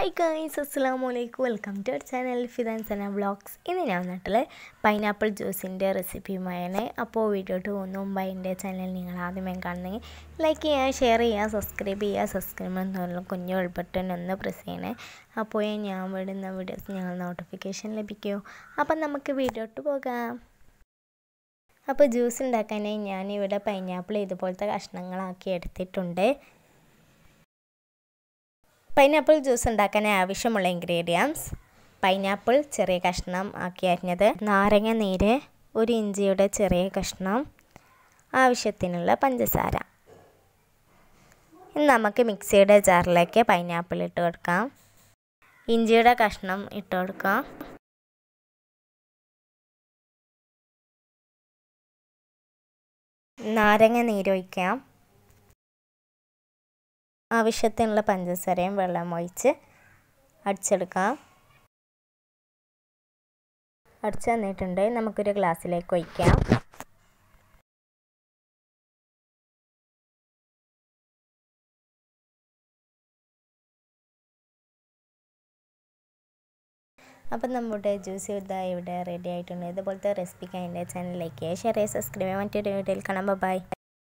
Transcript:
hi guys അസ്സാം വലൈക്കും welcome to our channel Fidan Sana vlogs ഇന്ന് ഞാൻ നാട്ടിൽ പൈനാപ്പിൾ ജ്യൂസിൻ്റെ റെസിപ്പിയുമായാണ് അപ്പോൾ വീഡിയോട്ട് പോകുന്ന മുമ്പ് എൻ്റെ ചാനൽ നിങ്ങൾ ആദ്യമേ കാണുന്നെങ്കിൽ ലൈക്ക് ചെയ്യുക ഷെയർ ചെയ്യുക സബ്സ്ക്രൈബ് ചെയ്യുക സബ്സ്ക്രൈബ് എന്നുള്ള കുഞ്ഞു ബട്ടൺ ഒന്ന് പ്രസ് ചെയ്യണേ അപ്പോൾ ഞാൻ വിടുന്ന വീഡിയോസ് ഞങ്ങൾ നോട്ടിഫിക്കേഷൻ ലഭിക്കുമോ അപ്പം നമുക്ക് വീഡിയോട്ട് പോകാം അപ്പോൾ ജ്യൂസ് ഉണ്ടാക്കാനായി ഞാനിവിടെ പൈനാപ്പിൾ ഇതുപോലത്തെ കഷ്ണങ്ങളാക്കി എടുത്തിട്ടുണ്ട് പൈനാപ്പിൾ ജ്യൂസ് ഉണ്ടാക്കാൻ ആവശ്യമുള്ള ഇൻഗ്രീഡിയൻസ് പൈനാപ്പിൾ ചെറിയ കഷ്ണം ആക്കി അരിഞ്ഞത് നാരങ്ങ നീര് ഒരു ഇഞ്ചിയുടെ ചെറിയ കഷ്ണം ആവശ്യത്തിനുള്ള പഞ്ചസാര ഇനി നമുക്ക് മിക്സിയുടെ ജാറിലേക്ക് പൈനാപ്പിൾ ഇട്ട് കൊടുക്കാം ഇഞ്ചിയുടെ കഷ്ണം ഇട്ട് കൊടുക്കാം നാരങ്ങ നീരൊഴിക്കാം ആവശ്യത്തിനുള്ള പഞ്ചസാരയും വെള്ളം ഒഴിച്ച് അടിച്ചെടുക്കാം അടിച്ചു തന്നിട്ടുണ്ട് നമുക്കൊരു ഗ്ലാസ്സിലേക്ക് ഒഴിക്കാം അപ്പം നമ്മുടെ ജ്യൂസ് ഇതാ ഇവിടെ റെഡി ആയിട്ടുണ്ട് ഇതുപോലത്തെ റെസിപ്പിക്ക് എൻ്റെ ചാനലിലേക്ക് ഷെയർ ചെയ്യുക സബ്സ്ക്രൈബ് ചെയ്യാൻ മറ്റൊരു വീഡിയോയിൽ കാണാം ബൈ